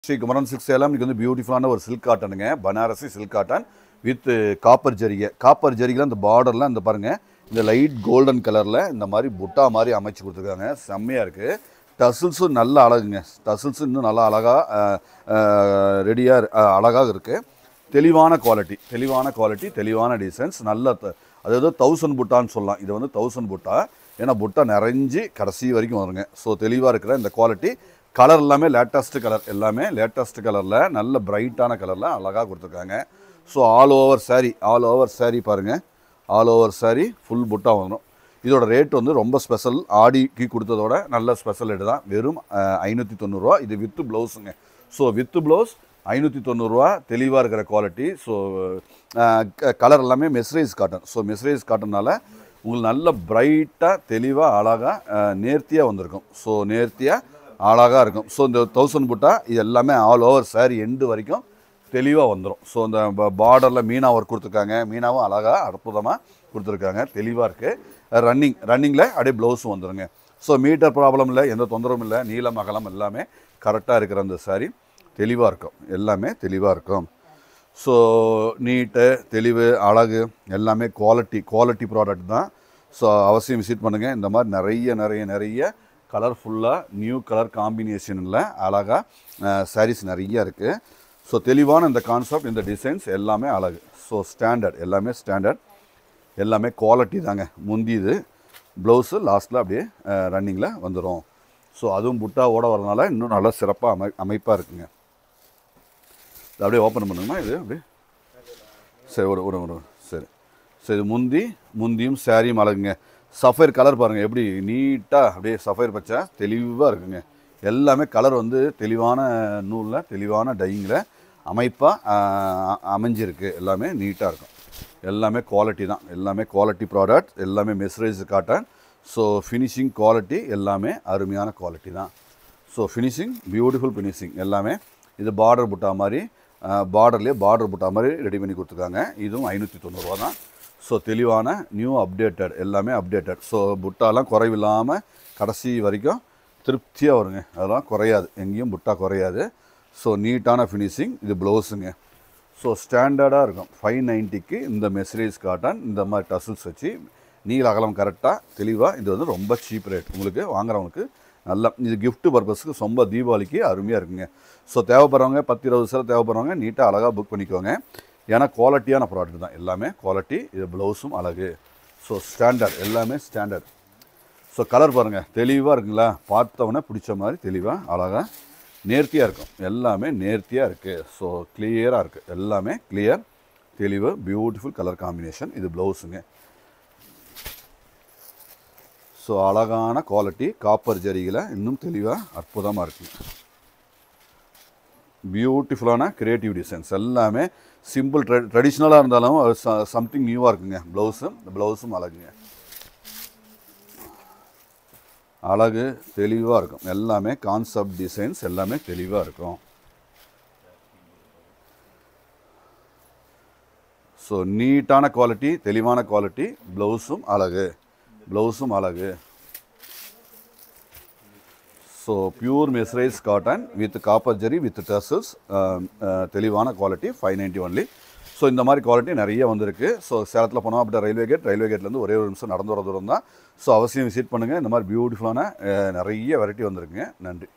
Sri Kumaran silk Salem இன்னைக்கு வந்து பியூட்டிஃபுல்லான ஒரு சில்க் காட்டனுங்க Banarasi silk cotton with copper ஜரிகை காப்பர் ஜரிகையில் அந்த பார்டர்லாம் இந்த பாருங்க இந்த லைட் கோல்டன் கலரில் இந்த மாதிரி புட்டா மாதிரி அமைச்சு கொடுத்துருக்காங்க செம்மையாக இருக்குது டசில்ஸும் நல்ல அழகுங்க டசில்ஸும் இன்னும் நல்லா அழகாக ரெடியாக அழகாக இருக்குது தெளிவான குவாலிட்டி தெளிவான குவாலிட்டி தெளிவான டிசைன்ஸ் நல்ல த- அதாவது தௌசண்ட் புட்டான்னு சொல்லலாம் இது வந்து தௌசண்ட் புட்டா ஏன்னா புட்டா நிறைஞ்சி கடைசி வரைக்கும் வருங்க ஸோ தெளிவாக இருக்கிற இந்த குவாலிட்டி கலர் எல்லாமே லேட்டஸ்ட் கலர் எல்லாமே லேட்டஸ்ட் கலரில் நல்ல பிரைட்டான கலரில் அழகாக கொடுத்துருக்காங்க so all over saree all over saree பாருங்கள் ஆல் ஓவர் saree ஃபுல் புட்டா வரும் இதோட ரேட் வந்து ரொம்ப ஸ்பெஷல் ஆடிக்கு கொடுத்ததோட நல்ல ஸ்பெஷல் ரேட்டு தான் வெறும் ஐநூற்றி தொண்ணூறுரூவா இது வித்து ப்ளவுஸுங்க ஸோ வித்து ப்ளவுஸ் ஐநூற்றி தொண்ணூறுரூவா தெளிவாக இருக்கிற குவாலிட்டி ஸோ கலர் எல்லாமே மெஸ்ரைஸ் காட்டன் ஸோ மெஸ்ரைஸ் காட்டன்னால உங்களுக்கு நல்ல பிரைட்டாக தெளிவாக அழகாக நேர்த்தியாக வந்திருக்கும் ஸோ நேர்த்தியாக அழகாக இருக்கும் ஸோ இந்த தௌசண்ட் புட்டா இது எல்லாமே ஆல் ஓவர் saree எண்டு வரைக்கும் தெளிவாக வந்துடும் ஸோ இந்த பார்டரில் மீனா ஒர்க் கொடுத்துருக்காங்க மீனாவும் அழகாக அற்புதமாக கொடுத்துருக்காங்க தெளிவாக இருக்குது ரன்னிங் ரன்னிங்கில் அப்படியே ப்ளவுஸும் வந்துருங்க ஸோ மீட்டர் ப்ராப்ளம் இல்லை எந்த தொந்தரவும் இல்லை நீளம் அகலம் எல்லாமே கரெக்டாக இருக்கிற அந்த saree தெளிவாக இருக்கும் எல்லாமே தெளிவாக இருக்கும் ஸோ நீட்டு தெளிவு அழகு எல்லாமே குவாலிட்டி குவாலிட்டி ப்ராடக்ட் தான் ஸோ அவசியம் விசிட் பண்ணுங்கள் இந்த மாதிரி நிறைய நிறைய நிறைய கலர்ஃபுல்லாக நியூ கலர் காம்பினேஷனில் அழகாக சாரீஸ் நிறைய இருக்குது ஸோ தெளிவான இந்த கான்செப்ட் இந்த டிசைன்ஸ் எல்லாமே அழகு ஸோ ஸ்டாண்டர்ட் எல்லாமே ஸ்டாண்டர்ட் எல்லாமே குவாலிட்டி தாங்க முந்தி இது ப்ளவுஸு லாஸ்ட்டில் அப்படியே ரன்னிங்கில் வந்துடும் ஸோ அதுவும் புட்டாவோட வரனால இன்னும் நல்லா சிறப்பாக அமை அமைப்பாக இருக்குங்க இது அப்படியே ஓப்பன் பண்ணுங்கம்மா இது அப்படியே சரி ஒரு ஒரு ஒரு சரி சரி இது முந்தி முந்தியும் சாரியும் அழகுங்க சஃபைர் கலர் பாருங்கள் எப்படி நீட்டாக அப்படியே சஃபைர் பச்சை தெளிவாக இருக்குங்க எல்லாமே கலர் வந்து தெளிவான நூலில் தெளிவான டையிங்கில் அமைப்பாக அமைஞ்சிருக்கு எல்லாமே நீட்டாக இருக்கும் எல்லாமே குவாலிட்டி தான் எல்லாமே குவாலிட்டி ப்ராடக்ட் எல்லாமே mercerised cotton so finishing quality எல்லாமே அருமையான குவாலிட்டி தான் ஸோ ஃபினிஷிங் பியூட்டிஃபுல் ஃபினிஷிங் எல்லாமே இது பார்டர் புட்டா மாதிரி பார்டர்லேயே பார்டர் புட்டா மாதிரி ரெடி பண்ணி கொடுத்துருக்காங்க இதுவும் ஐநூற்றி தொண்ணூறுரூவா தான் ஸோ தெளிவான நியூ அப்டேட்டட் எல்லாமே அப்டேட்டட் ஸோ புட்டாலாம் குறைவில்லாமல் கடைசி வரைக்கும் திருப்தியாக வருங்க அதெல்லாம் குறையாது எங்கேயும் புட்டா குறையாது ஸோ நீட்டான ஃபினிஷிங் இது ப்ளவுஸுங்க ஸோ ஸ்டாண்டர்டாக இருக்கும் ஃபைவ் நைன்ட்டிக்கு இந்த மெசரேஜ் காட்டன் இந்த மாதிரி டசில்ஸ் வச்சு நீல அகலம் கரெக்டாக தெளிவாக இது வந்து ரொம்ப சீப் ரேட் உங்களுக்கு வாங்குறவங்களுக்கு நல்லா இது gift பர்பஸ்க்கு ரொம்ப தீபாவளிக்கு அருமையாக இருக்குங்க ஸோ தேவைப்படுறவங்க பத்து இருபது சேலை தேவைப்படுறவங்க நீட்டாக அழகாக புக் பண்ணிக்கோங்க ஏன்னா குவாலிட்டியான ப்ராடக்ட் தான் எல்லாமே குவாலிட்டி இது ப்ளவுஸும் அழகு ஸோ ஸ்டாண்டர்ட் எல்லாமே ஸ்டாண்டர்ட் ஸோ கலர் பாருங்கள் தெளிவாக இருக்குங்களா பார்த்தவொன்னே பிடிச்ச மாதிரி தெளிவாக அழகாக நேர்த்தியாக இருக்கும் எல்லாமே நேர்த்தியாக இருக்குது ஸோ கிளியராக இருக்குது எல்லாமே கிளியர் தெளிவு பியூட்டிஃபுல் கலர் காம்பினேஷன் இது ப்ளவுஸுங்க ஸோ அழகான குவாலிட்டி காப்பர் ஜரிகையில் இன்னும் தெளிவாக அற்புதமாக இருக்குங்க பியூட்டிஃபுல்லான கிரியேட்டிவ் டிசைன்ஸ் எல்லாமே சிம்பிள் ட்ரெ ட்ரெடிஷ்னலாக இருந்தாலும் சம்திங் நியூவாக இருக்குங்க ப்ளவுஸும் இந்த ப்ளவுஸும் அழகுங்க அழகு தெளிவாக இருக்கும் எல்லாமே கான்செப்ட் டிசைன்ஸ் எல்லாமே தெளிவாக இருக்கும் ஸோ நீட்டான குவாலிட்டி தெளிவான குவாலிட்டி ப்ளவுஸும் அழகு ப்ளவுஸும் அழகு so pure mercerised cotton with copper ஜெரி வித் டர்சல்ஸ் தெளிவான quality five ninety only so இந்த மாதிரி குவாலிட்டி நிறைய வந்திருக்கு ஸோ சேலத்தில் போனோம் அப்படி ரயில்வே கேட் ரயில்வே கேட்லேருந்து ஒரே ஒரு நிமிஷம் நடந்து வர தூரம் தான் ஸோ அவசியம் விசிட் பண்ணுங்கள் இந்த மாதிரி பியூட்டிஃபுல்லான நிறைய வெரைட்டி வந்திருக்குங்க நன்றி